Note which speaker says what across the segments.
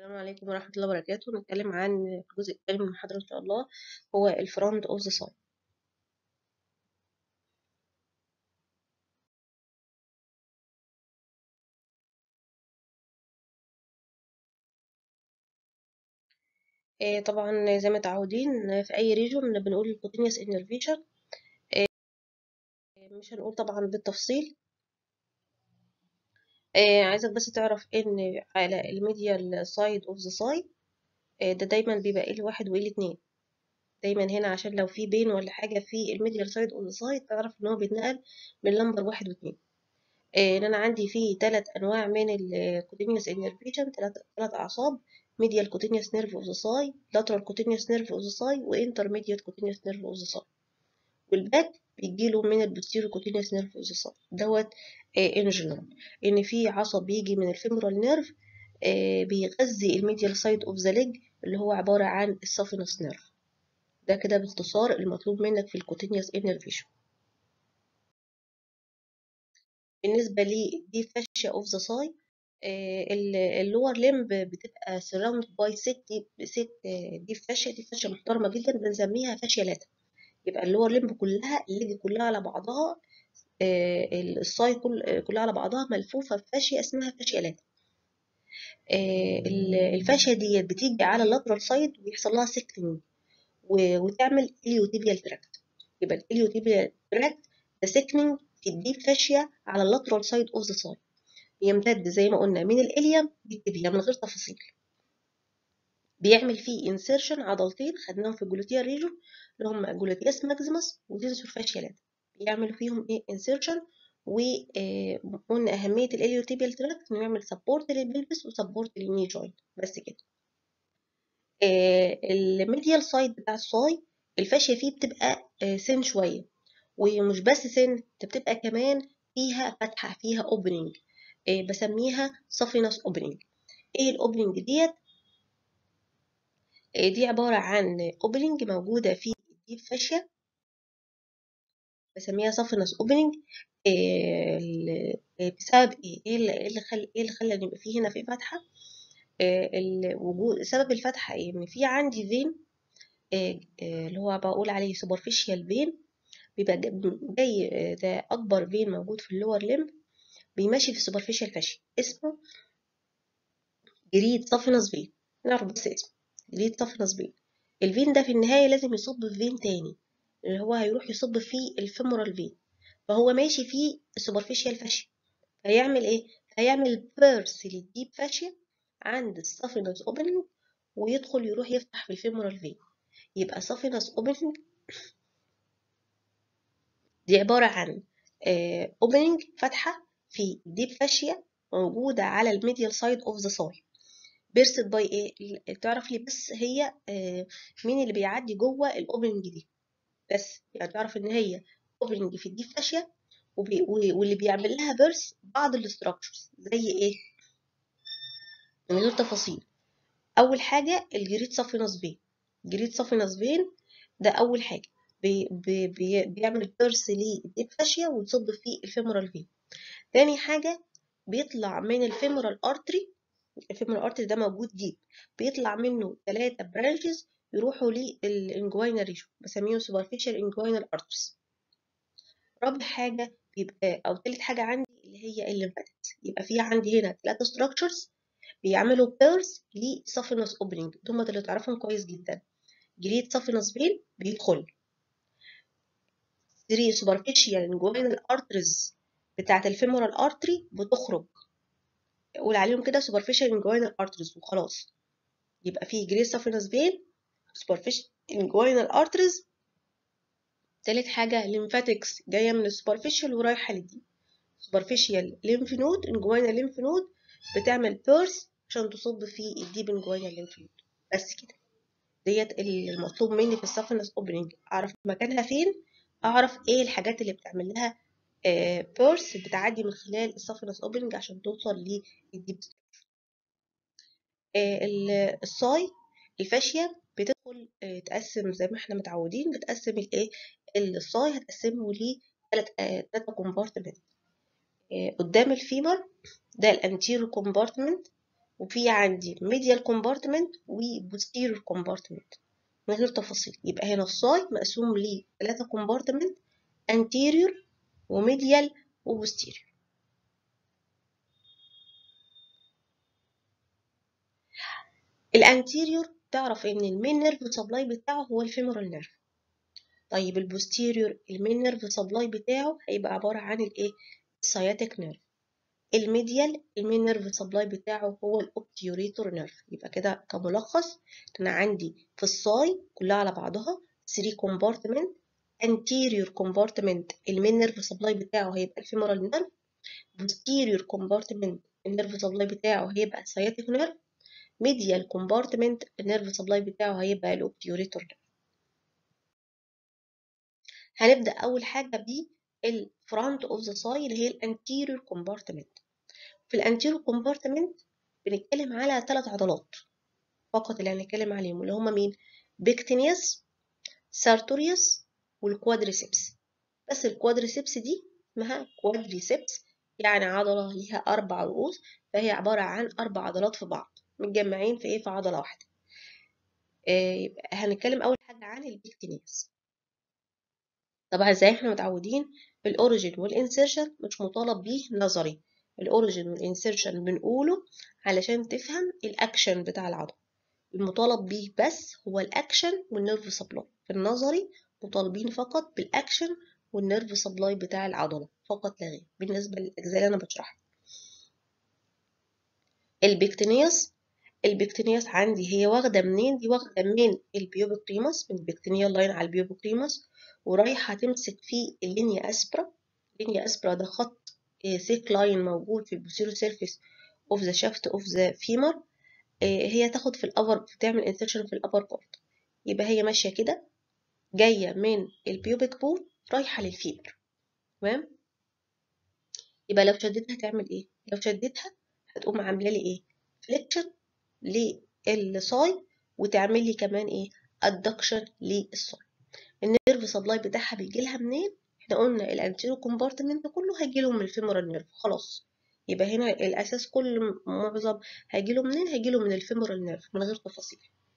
Speaker 1: السلام عليكم ورحمة الله وبركاته نتكلم عن الجزء الثاني من المحاضرة إن شاء الله هو الفرونت أوف ذا سايد طبعا زي ما متعودين في أي ريجون بنقول الكوتينيوس انرفيشن مش هنقول طبعا بالتفصيل عايزك بس تعرف إن على الميديال سايد أوف ذا سايد ده دايما بيبقى ال واحد وال اتنين دايما هنا عشان لو في بين ولا حاجة في الميديال سايد أوف ذا سايد تعرف إن هو بيتنقل من لمبر واحد واتنين ان انا عندي فيه ثلاث انواع من الكوتينيوس انرفيشن ثلاث ثلاث اعصاب medial cutaneous nerve of the thigh lateral cutaneous nerve of the thigh وintermediate cutaneous nerve of the thigh والباك بيجيله من البوستيريو cutaneous nerve of the thigh دوت ان جنرال ان في عصب بيجي من الفيمورال نيرف بيغذي الميديال سايد اوف ذا ليج اللي هو عباره عن السافينوس نيرف ده كده باختصار المطلوب منك في الكوتينيوس انرفيشن بالنسبة لي دي فاشيا اوف ذا ساي اللور لمب بتبقى surrounded by ست ست دي فاشيا دي فاشيا محترمة جدا بنسميها فاشيا لاتا يبقى اللور لمب كلها الليج كلها على بعضها الساي كل كلها على بعضها ملفوفة بفاشيا اسمها فاشيا لاتا الفاشيا ديت بتيجي على اللاترال سايد ويحصل لها سيكلينج وتعمل اليوتيبيال تراكت يبقى الاليوتيبيال تراكت ده سيكلينج في الديب فاشيا على اللاترال سايد اوف ذا سايد يمتد زي ما قلنا من الاليم للتبيا من غير تفاصيل بيعمل فيه انسيرشن عضلتين خدناهم في الجلوتيال ريجون اللي هم جلوتياس ماكسيمس وتنسور فاشيالات بيعملوا فيهم ايه انسيرشن وقلنا اهميه الاليوتيبيال تراكت انه يعمل سبورت للبلبس وسبورت للني جوينت بس كده الميديال سايد بتاع الصاي الفاشيه فيه بتبقى سن شويه ومش بس سن ده بتبقى كمان فيها فتحة فيها اوبننج إيه بسميها صافينس اوبننج ايه الاوبننج ديت إيه دي عبارة عن اوبننج موجودة في الديب فاشيا بسميها صافينس اوبننج إيه بسبب ايه ايه اللي خلى ايه اللي خلى ان يبقى فيه هنا في فتحة الوجود سبب الفتحة ايه ان في عندي فين اللي هو بقول عليه سوبرفيشال فين بيبقى جاي ده اكبر فين موجود في اللور لمب بيمشي في السوبرفيشال فاشي اسمه جريد صافينس فين نعرف بس اسمه جريد صافينس فين الفين ده في النهايه لازم يصب في فين تاني اللي هو هيروح يصب في الفيمورال فين فهو ماشي في السوبرفيشال فاشي هيعمل ايه هيعمل بيرس للديب فاشيا عند الصافينس اوبننج ويدخل يروح يفتح في الفيمورال فين يبقى صافينس اوبننج دي عبارة عن اوبننج فتحة في ديب فاشيا موجودة على الميديال سايد اوف ذا ساي بيرسد باي ايه تعرف لي بس هي مين اللي بيعدي جوه الاوبننج دي بس يعني تعرف ان هي اوبننج في الديب فاشيا واللي بيعمل لها بيرس بعض الاستراكشرز زي ايه من غير تفاصيل اول حاجة الجريد صافينس بين جريد صافينس بين ده اول حاجة بي بي بي بيعمل بيرس للديب فاشيا ويصب في الفيمورال فين تاني حاجة بيطلع من الفيمورال ارتري الفيمورال ارتري ده موجود ديب بيطلع منه ثلاثة برانشز يروحوا للانجوينال ريجون بسميهم سوبرفيشال انجوينال ارتريز رابع حاجة بيبقى أو تالت حاجة عندي اللي هي الليمفاتكس يبقى في عندي هنا ثلاثة ستراكشرز بيعملوا بيرس لسافينوس اوبننج دول اللي تعرفهم كويس جدا جريد سافينوس فين بيدخل 3 superficial inguinal arteries بتاعة الفيمورال ارتري بتخرج قول عليهم كده superficial inguinal arteries وخلاص يبقى في جريس سافينس فين superficial inguinal arteries تالت حاجة lymphatics جاية من السوبرفيشال ورايحة للدي superficial lymph node inguinal lymph node بتعمل بيرس عشان تصب في الديب inguinal lymph node بس كده ديت المطلوب مني في السافينس اوبننج اعرف مكانها فين اعرف ايه الحاجات اللي بتعمل لها بيرس بتعدي من خلال السافينس اوبننج عشان توصل للديب الصاي الفاشية بتدخل تقسم زي ما احنا متعودين بتقسم الايه الصاي هتقسمه لثلاث ثلاثة كومبارتمنت قدام الفيمر ده الانتيرو كومبارتمنت وفي عندي medial compartment و posterior compartment من غير تفاصيل يبقى هنا الصاي مقسوم لثلاثة compartment anterior وميديال وبوستيريور الانتيريور تعرف ان المين نيرف سبلاي بتاعه هو الفيمورال نيرف طيب البوستيريور المين نيرف سبلاي بتاعه هيبقى عبارة عن الايه السياتيك نيرف الميديال المين نيرف سبلاي بتاعه هو الاوبتيوريتور نيرف يبقى كده كملخص انا عندي في الصاي كلها على بعضها 3 كومبارتمنت anterior compartment المين نيرف سبلاي بتاعه هيبقى الفيمورال نيرف posterior compartment النيرف سبلاي بتاعه هيبقى sciatic نيرف medial compartment النيرف سبلاي بتاعه هيبقى الاوبتيوريتور نيرف هنبدأ أول حاجة ب الفرونت اوف ذا ساي اللي هي الانتيريور كومبارتمنت في الانتيريور كومبارتمنت بنتكلم على ثلاث عضلات فقط اللي هنتكلم عليهم اللي هما مين بيكتينيوس سارتوريوس والكوادريسبس بس الكوادريسبس دي اسمها كوادريسبس يعني عضلة ليها أربع رؤوس فهي عبارة عن أربع عضلات في بعض متجمعين في إيه في عضلة واحدة آه هنتكلم أول حاجة عن البيكتينيوس طبعا زي احنا متعودين الأوريجين والإنسيرشن مش مطالب بيه نظري الأوريجين والإنسيرشن بنقوله علشان تفهم الأكشن بتاع العضلة المطالب بيه بس هو الأكشن والنيرف سبلاي في النظري مطالبين فقط بالأكشن والنيرف سبلاي بتاع العضلة فقط لا غير بالنسبة للأجزاء اللي أنا بشرحها البيكتينيوس البيكتينيوس عندي هي واخدة منين دي واخدة من البيوبوكريموس من البيكتينيال لاين على البيوبوكريموس ورايحة تمسك في اللينيا أسبرا اللينيا أسبرا ده خط ثيك لاين موجود في البوسيرو سيرفيس اوف ذا شافت اوف ذا فيمر هي تاخد في الأبر بتعمل انسيرشن في الأبر بارت يبقى هي ماشية كده جاية من البيوبيك بون رايحة للفيبر تمام يبقى لو شدتها تعمل ايه لو شدتها هتقوم عاملة لي ايه فليكشن للصاي وتعمل لي كمان ايه ادكشن للصاي النيرف سبلاي بتاعها بيجي لها منين احنا قلنا الانتيرو كومبارتمنت كله هيجي له من الفيمورال نيرف خلاص يبقى هنا الاساس كل معظم هيجي له منين هيجي له من الفيمورال نيرف من غير تفاصيل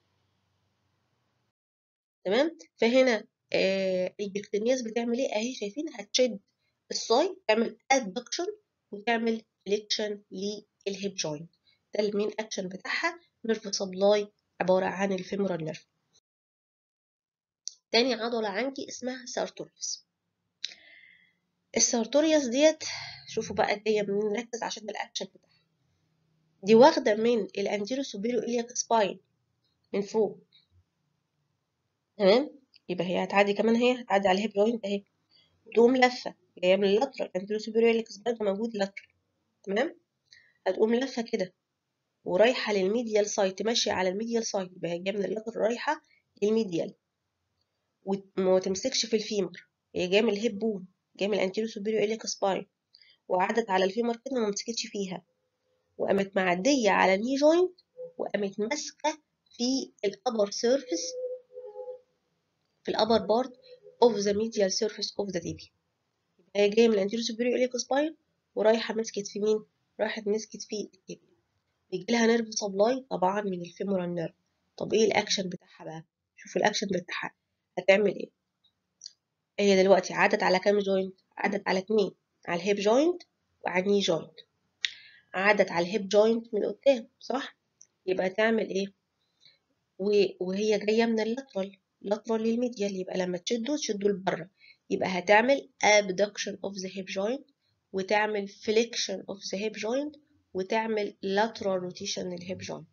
Speaker 1: تمام فهنا آه البكتيرياس بتعمل ايه اهي شايفين هتشد الصاي تعمل ادكشن وتعمل فليكشن للهيب جوينت ده المين اكشن بتاعها نيرف سبلاي عباره عن الفيمورال نيرف تاني عضله عندي اسمها سارتوريوس السارتوريوس ديت شوفوا بقى جايه منين نركز عشان الاكشن بتاعها دي واخده من الانتيرو سوبيريو الياك سباين من فوق تمام يبقى هي هتعدي كمان هي هتعدي على الهيب جوينت اهي وتقوم لفه جايه من اللاترال الانتيرو سوبيريو الياك سباين موجود لاترال تمام هتقوم لفه كده ورايحه للميديال سايد ماشيه على الميديال سايد يبقى هي جايه من اللاترال رايحه للميديال وما تمسكش في الفيمر هي جايه من الهيب بون جايه من الانتيرو سوبيريو الياك سباين وعدت على الفيمر كده وما مسكتش فيها وقامت معديه على الني جوينت وقامت ماسكه في الابر سيرفيس في الابر بارت اوف ذا ميديال سيرفيس اوف ذا تيبي هي جايه من الانتيرو سوبيريو الياك سباين ورايحه مسكت في مين راحت مسكت في التيبي بيجي لها نيرف سبلاي طبعا من الفيمورال نيرف طب ايه الاكشن بتاعها بقى شوفوا الاكشن بتاعها هتعمل ايه هي دلوقتي عدت على كام جوينت عدت على اتنين على الهيب جوينت وعلى الني جوينت عدت على الهيب جوينت من قدام صح يبقى تعمل ايه وهي جايه من اللاترال لاترال للميديال يبقى لما تشده تشده لبره يبقى هتعمل abduction of the hip joint وتعمل flexion of the hip joint وتعمل lateral rotation للهيب joint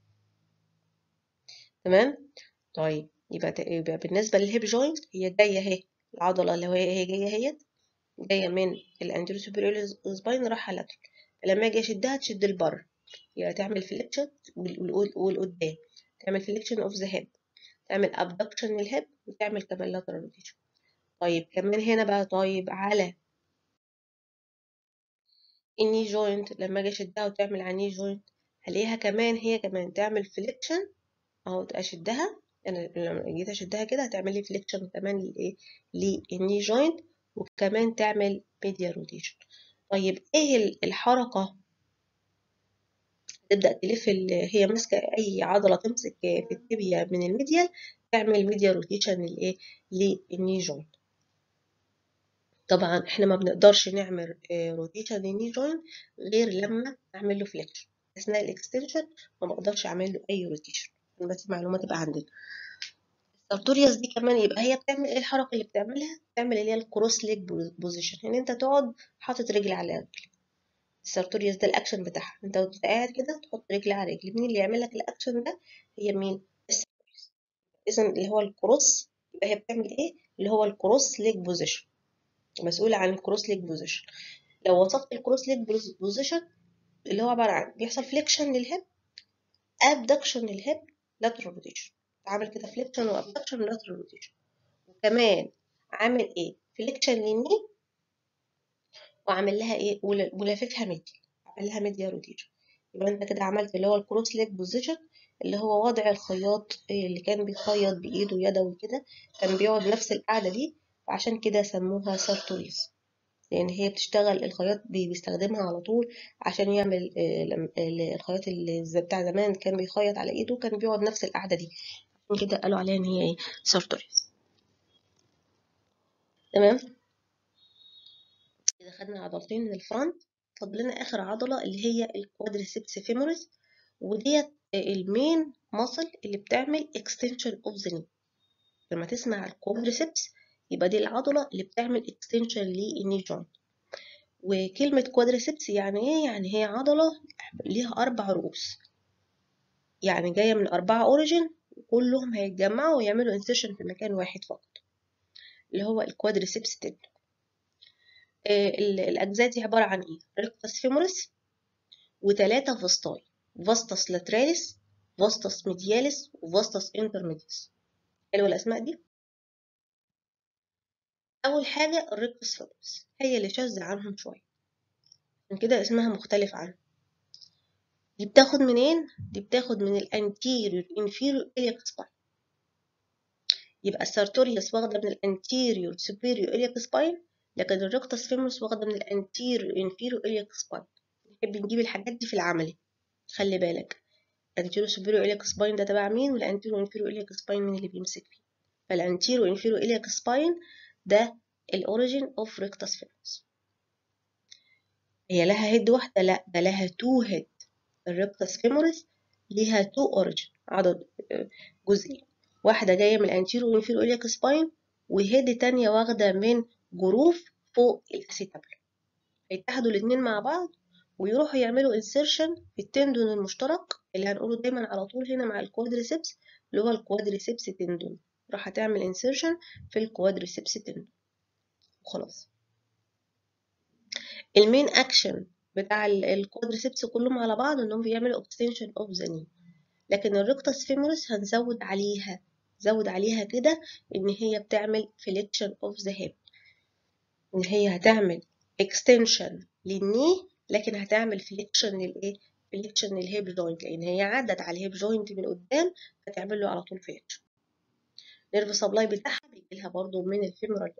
Speaker 1: تمام طيب يبقى يبقى بالنسبه للهيب جوينت هي جايه اهي العضله اللي هي هي جايه اهيت جايه من الانتيرو سوبيريور سباين رايحه لاترال فلما اجي اشدها تشد لبره يبقى تعمل فليكشن والقدام تعمل فليكشن اوف ذا هيب تعمل ابدكشن للهيب وتعمل كمان لاترال روتيشن طيب كمان هنا بقى طيب على الني جوينت لما اجي اشدها وتعمل على الني جوينت هلاقيها كمان هي كمان تعمل فليكشن اهو اشدها انا لما جيت اشدها كده هتعمل لي فليكشن كمان للايه للني جوينت وكمان تعمل ميديا روتيشن طيب ايه الحركه تبدأ تلف هي ماسكة أي عضلة تمسك في التibia من الميديال تعمل ميديال روتيشن للإيه للني جوينت طبعا احنا ما بنقدرش نعمل روتيشن للني جوينت غير لما نعمل له فليكشن اثناء الاكستنشن ما بقدرش اعمل له اي روتيشن بس المعلومه تبقى عندنا السارتوريوس دي كمان يبقى هي بتعمل ايه الحركه اللي بتعملها بتعمل اللي هي الكروس ليج بوزيشن ان انت تقعد حاطط رجل على رجل السارتوريوس ده الاكشن بتاعها انت وانت قاعد كده تحط رجل على رجل مين اللي يعمل لك الاكشن ده هي مين السارتوريوس اذا اللي هو الكروس يبقى هي بتعمل ايه اللي هو الكروس ليج بوزيشن مسؤولة عن الكروس ليج بوزيشن لو وصفت الكروس ليج بوزيشن اللي هو عبارة عن بيحصل فليكشن للهيب ابدكشن للهيب لاترال روتيشن عامل كده فليكشن وابدكشن لاترال روتيشن وكمان عامل ايه فليكشن للني وعامل لها ايه ولاففها ميديا عامل لها ميديا روتيشن يبقى انت كده عملت اللي هو الكروس ليج بوزيشن اللي هو وضع الخياط اللي كان بيخيط بايده يدوي كده كان بيقعد نفس القعده دي فعشان كده سموها سارتوريس لان هي بتشتغل الخياط بيستخدمها على طول عشان يعمل الخياط اللي بتاع زمان كان بيخيط على ايده كان بيقعد نفس القعده دي عشان كده قالوا عليها ان هي ايه سارتوريس تمام كده خدنا عضلتين من الفرونت فاضل لنا اخر عضله اللي هي الكوادريسبس فيموريس وديت المين ماسل اللي بتعمل اكستنشن اوف ذا ني لما تسمع الكوادريسبس يبقى دي العضله اللي بتعمل اكستنشن للني جوينت وكلمه كوادريسبس يعني ايه يعني هي عضله ليها اربع رؤوس يعني جايه من اربعه اوريجين وكلهم هيتجمعوا ويعملوا انسيرشن في مكان واحد فقط اللي هو الكوادريسبس تندون الأجزاء دي عبارة عن إيه؟ ريكتس فيموريس وتلاتة فاستاي فاستس لاتراليس فاستس ميدياليس وفاستس انترميديس حلوة الأسماء دي؟ أول حاجة الريكتس فيموريس هي اللي شاذة عنهم شوية عشان كده اسمها مختلف عنهم دي بتاخد منين؟ دي بتاخد من الانتيريور انفيريور إلياك سباين يبقى السارتوريوس واخدة من الانتيريور سوبيريور إلياك سباين لكن الريكتس فيمورس واخدة من الانتيريور انفيريور إلياك سباين نحب نجيب الحاجات دي في العملي خلي بالك الانتيريور سوبيريور إلياك سباين ده تبع مين والانتيريور انفيريور إلياك سباين مين اللي بيمسك فيه فالانتيريور انفيريور إلياك سباين ده الاوريجين اوف ريكتس فيمورس هي لها هيد واحدة لا ده لها تو هيد الريكتس فيمورس ليها تو اوريجين عدد جزئين واحدة جاية من الانتيريور انفيريور إلياك سباين وهيد تانية واخدة من جروف فوق الاسيتابل هيتحدوا الاتنين مع بعض ويروحوا يعملوا انسيرشن في التندون المشترك اللي هنقوله دايما على طول هنا مع الكوادريسبس اللي هو الكوادريسبس تندون راح هتعمل انسيرشن في الكوادريسبس تندون وخلاص المين اكشن بتاع الكوادريسبس كلهم على بعض انهم بيعملوا اكستنشن اوف ذا ني لكن الريكتس فيمورس هنزود عليها زود عليها كده ان هي بتعمل فليكشن اوف ذا هيب ان هي هتعمل اكستنشن للني لكن هتعمل فليكشن للايه فليكشن للهيب جوينت لان هي عدت على الهيب جوينت من قدام فتعمل له على طول فليكشن نيرف سبلاي بتاعها بيجيلها برضو من الفيمورال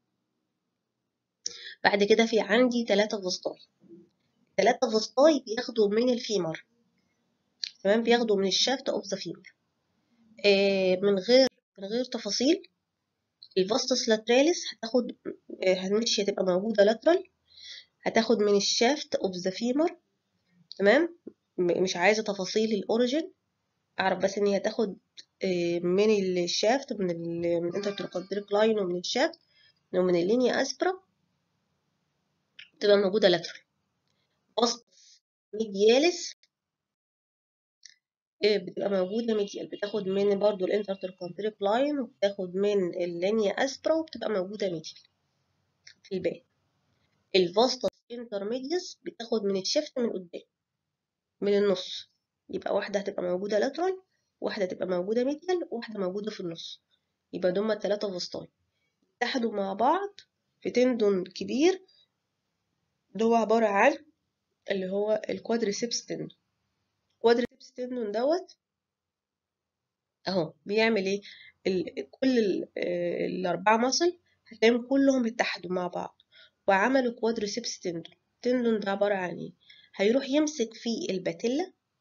Speaker 1: بعد كده في عندي ثلاثة فوسطاي ثلاثة فوسطاي بياخدوا من الفيمر تمام بياخدوا من الشافت اوف ذا فيمر من غير من غير تفاصيل الفاستس لاتراليس هتاخد مش هتبقى موجودة لاترال هتاخد من الشافت اوف ذا فيمر تمام مش عايزة تفاصيل الاوريجين اعرف بس ان هي هتاخد من الشافت من ال من الانترتروكاندريك لاين ومن الشافت ومن اللينيا اسبرا تبقى موجودة لاترال فاستس ميدياليس بتبقى موجودة ميديال بتاخد من برضو الانترتروكاندريك لاين وبتاخد من اللينيا اسبرا وبتبقى موجودة ميديال في الباقي الفاستس انترميديس بتاخد من الشفت من قدام من النص يبقى واحدة هتبقى موجودة لاترال واحدة هتبقى موجودة ميديال وواحدة موجودة في النص يبقى دول التلاتة فاستاي اتحدوا مع بعض في تندون كبير ده هو عبارة عن اللي هو الكوادريسبس تندون الكوادريسبس تندون دوت اهو بيعمل ايه ال كل ال الاربعة مصل هتلاقيهم كلهم اتحدوا مع بعض وعملوا كوادريسبس تندون التندون ده عبارة عن ايه هيروح يمسك في الباتيلا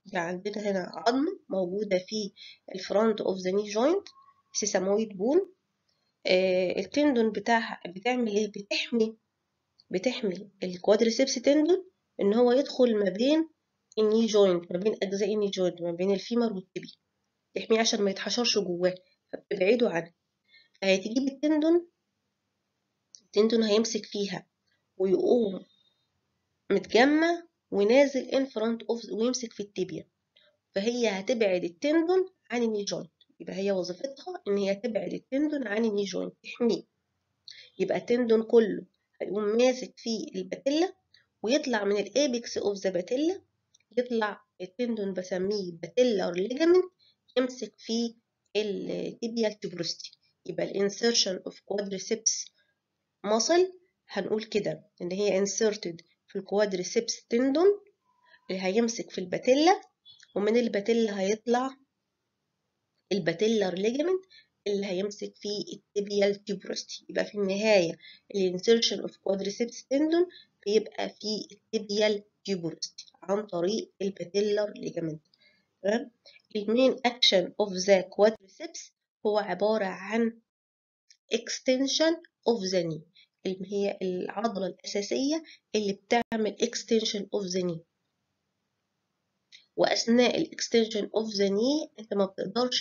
Speaker 1: يعني عندنا هنا عظم موجودة في الفرونت اوف ذا ني جوينت سيسامويد بون آه التندون بتاعها بتعمل ايه بتحمي بتحمي الكوادريسبس تندون ان هو يدخل ما بين الني جوينت ما بين اجزاء الني جوينت ما بين الفيمر والتبي تحميه عشان ما يتحشرش جواه فبتبعده عنه فهتجيب التندون التندون هيمسك فيها ويقوم متجمع ونازل ان فرونت اوف ويمسك في التibia فهي هتبعد التندون عن الني جوينت يبقى هي وظيفتها ان هي تبعد التندون عن الني جوينت تحميه يبقى التندون كله هيقوم ماسك في الباتيلا ويطلع من الابيكس اوف ذا باتيلا يطلع التندون بسميه باتيلر ليجامنت يمسك في التيبيال تبروستي يبقى الانسرشن اوف quadriceps muscle هنقول كده ان هي inserted في الكوادريسبس تندون اللي هيمسك في الباتيلا ومن الباتيلا هيطلع الباتيلر ليجامنت اللي هيمسك في التيبيال تيبروستي يبقى في النهاية الانسرشن اوف كوادريسبس تندون بيبقى في التيبيال تيبروستي عن طريق الباتيلر ليجامنت تمام المين اكشن اوف ذا كوادريسبس هو عبارة عن extension of the knee اللي هي العضلة الأساسية اللي بتعمل extension of the knee وأثناء الاكستنشن اوف ذا knee أنت ما بتقدرش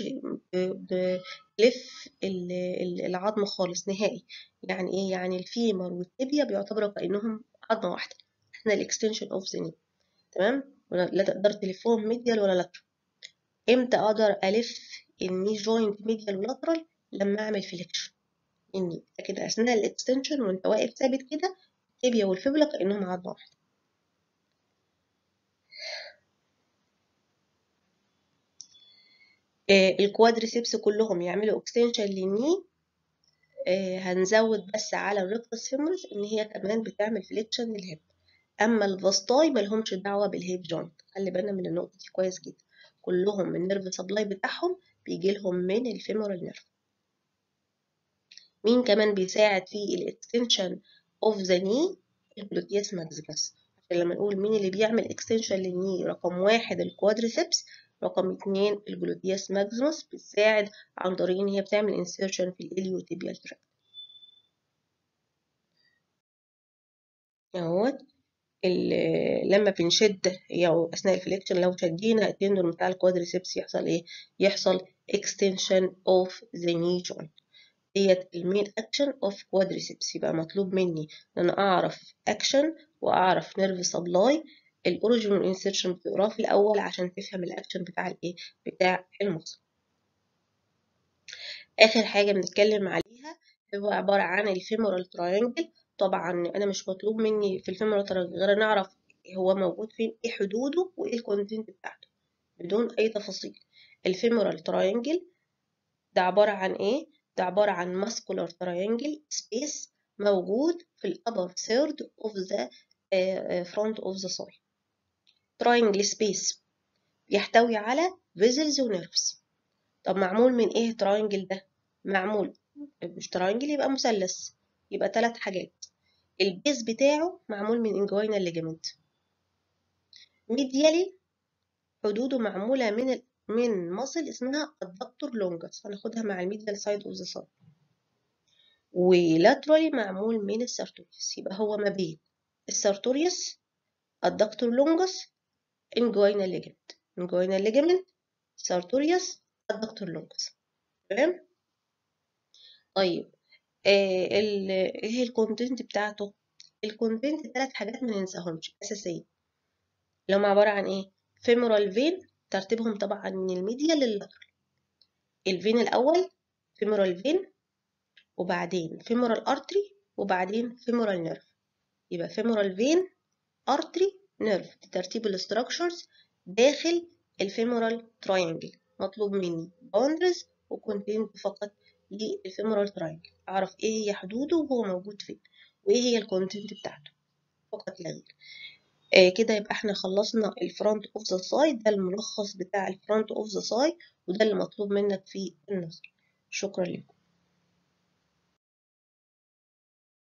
Speaker 1: تلف العظم خالص نهائي يعني إيه يعني الفيمر والتibia بيعتبروا كأنهم عظمة واحدة أثناء الاكستنشن اوف ذا knee تمام لا تقدر تلفهم ميديال ولا لاترال امتى اقدر الف الني جوينت ميديال ولاترال لما اعمل فليكشن اني لكن اثناء الاكستنشن وانت واقف ثابت كده التibia والفيبولا كانهم عظمه واحده آه الكوادريسبس كلهم يعملوا اكستنشن للني آه هنزود بس على الريكتس فيمورس ان هي كمان بتعمل فليكشن للهيب اما الفاستاي ملهمش دعوه بالهيب جوينت خلي بالنا من النقطه دي كويس جدا كلهم النيرف سبلاي بتاعهم بيجي لهم من الفيمورال نيرف مين كمان بيساعد في الاكستنشن اوف ذا ني الجلوتيوس ماكسيمس عشان لما نقول مين اللي بيعمل اكستنشن للني رقم واحد الكوادريسبس رقم اتنين الجلوتيوس ماكسيمس بتساعد عن طريق ان هي بتعمل انسيرشن في الاليوتيبيال تراكت اهوت لما بنشد او اثناء الفليكشن لو شدينا التندون بتاع الكوادريسبس يحصل ايه يحصل extension of the knee joint ديت المين اكشن اوف كوادريسبس يبقى مطلوب مني ان انا اعرف اكشن واعرف نيرف سبلاي الاوريجين والانسيرشن بتقراه في الاول عشان تفهم الاكشن بتاع الايه بتاع المصل اخر حاجه بنتكلم عليها هو عباره عن الفيمورال تراينجل طبعا انا مش مطلوب مني في الفيمورال تراينجل غير ان اعرف هو موجود فين ايه حدوده وايه الكونتنت بتاعته بدون اي تفاصيل الفيمورال تراينجل ده عباره عن ايه ده عبارة عن muscular triangle space موجود في ال upper third of the uh, front of the soil. triangle space يحتوي على vessels و nerves. طب معمول من ايه triangle ده؟ معمول مش triangle يبقى مثلث يبقى ثلاث حاجات البيز بتاعه معمول من inguinal ligament. medially حدوده معمولة من ال من مصل اسمها الدكتور لونجس هناخدها مع الميديال سايد اوف ذا سايد ولاترالي معمول من السارتوريوس يبقى هو ما بين السارتوريوس الدكتور لونجس انجوينال ليجمنت انجوينال ليجمنت سارتوريوس الدكتور لونجس تمام طيب آه ايه هي الكونتنت بتاعته الكونتنت ثلاث حاجات ما ننساهمش اساسيه اللي هم عباره عن ايه فيمورال فين ترتيبهم طبعا من الميديا لللاترال الفين الأول فيمورال فين وبعدين فيمورال ارتري وبعدين فيمورال نيرف يبقى فيمورال فين ارتري نيرف دي ترتيب الاستراكشرز داخل الفيمورال تراينجل مطلوب مني باوندرز وكونتنت فقط للفيمورال تراينجل اعرف ايه هي حدوده وهو موجود فين وايه هي الكونتنت بتاعته فقط لا غير آه كده يبقى احنا خلصنا الفرونت اوف ذا سايد ده الملخص بتاع الفرونت اوف ذا سايد وده اللي مطلوب منك في النظر شكرا لكم